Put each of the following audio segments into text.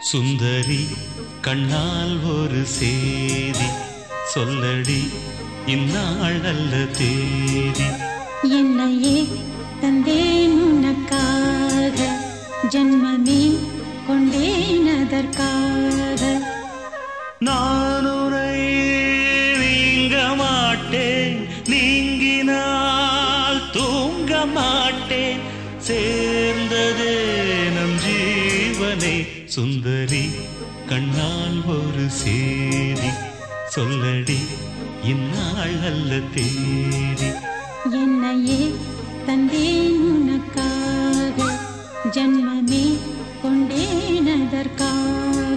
சுந்தரி கண்ணால் ஒரு சேதி சொல்லடி இந்நாள் அல்ல தேதி என்னையே தந்தேன் உனக்காக ஜன்மமே கொண்டேன் அதற்காக நான் உரை நீங்க மாட்டேன் நீங்கினால் தூங்க மாட்டேன் சேர்ந்ததே நம் ஜீவனே சுந்தரி கண்ணால் ஒரு சேதி சொல்லடி இந்நாள் அல்ல தேதி என்னையே தந்தேன் உனக்காக ஜன்மமே கொண்டேன் அதற்காக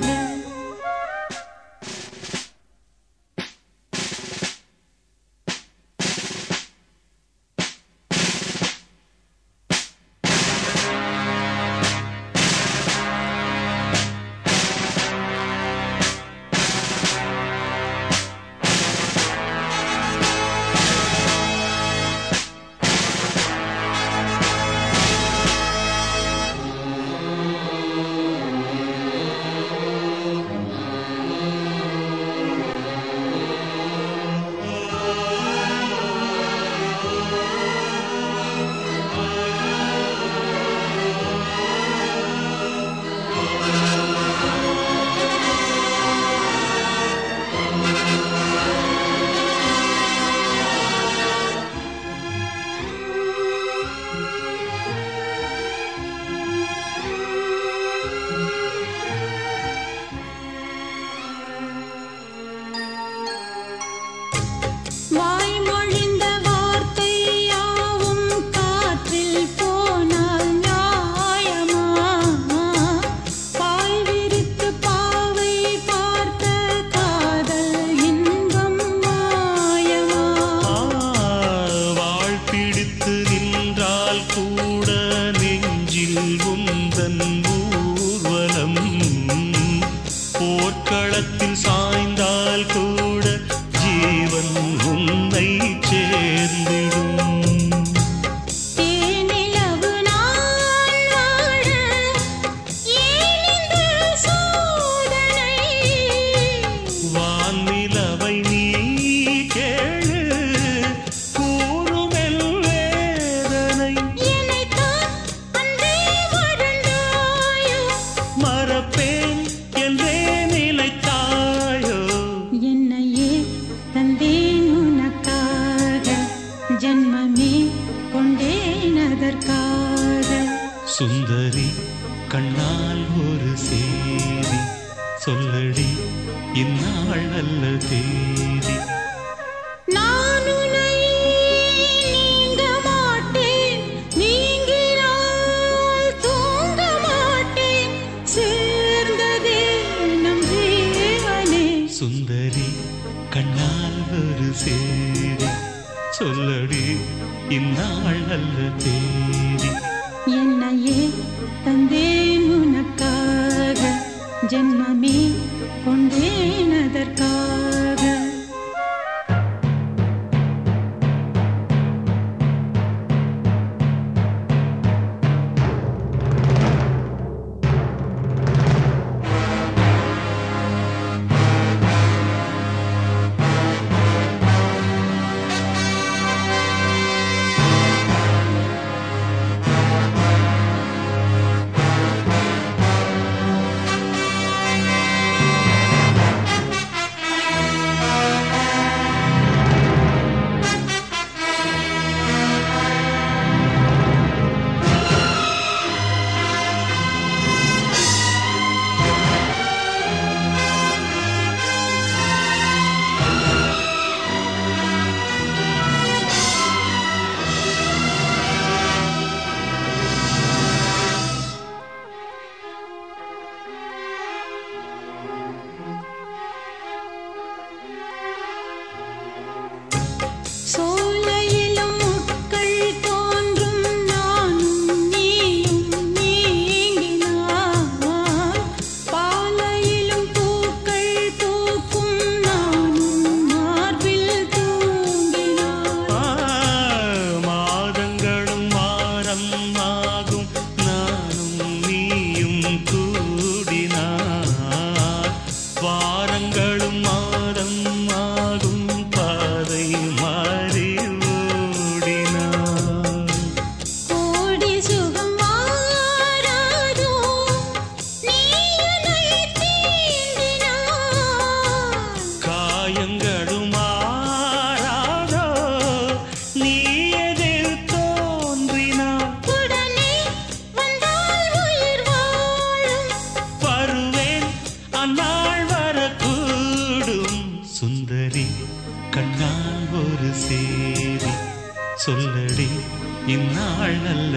வாய்மொழிந்த வார்த்தை யாவும் காற்றில் போனால் நியாயமா பாய் விரித்து பாவை பார்த்த காதல் இன்பம் மாயமா வாழ் பிடித்து நின்றால் கூட நெஞ்சில் உந்தன் ஊர்வலம் போர்க்களத்தில் சாய்ந்தால் கூட ஜீவன் உன்னை சேர்ந்திடும் தேனிலவு நாள் வாழ ஏன் இந்த சோதனை வான்நிலவை நீ கேளு கூறுமெல் வேதனை என்னைத்தான் அன்றே வாழ்ந்தாயோ மறப்பேன் என்றே நிலைத்தாயோ என்னையே தந்தேன் உனக்காக ஜன்மமே கொண்டேன் அதற்காக சுந்தரி கண்ணால் ஒரு சேதி சொல்லடி இந்நாள் அல்ல தேதி நான் உன்னை நீங்க மாட்டேன் நீங்கினால் தூங்க மாட்டேன் சேர்ந்ததே நம் ஜீவனே சுந்தரி கண்ணால் ஒரு சேதி சொல்லடி இந்நாள் அல்ல தேதி என்னையே தந்தேன் உனக்காக ஜன்மமே கொண்டேன் அதற்காக சுந்தரி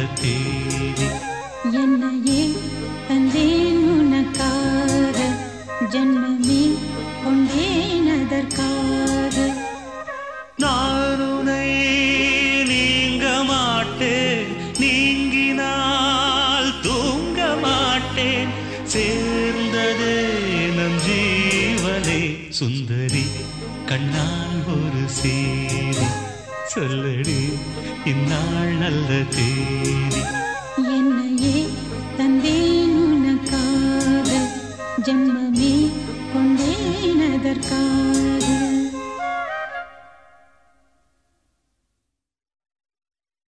தேதி என்னையே தந்தேன் உனக்காக ஜென்மமே கொண்டேன் அதற்காக நான் உனை நீங்க மாட்டேன் நீங்கினால் தூங்க மாட்டேன் சேர்ந்ததே நம் ஜீவனே சுந்தரி கண்ணால் ஒரு சேரி சொல்லடி இந்நாள் நல்ல தேதி என்னையே தந்தேன் உனக்காக ஜென்மமே கொண்டேன் அதற்காக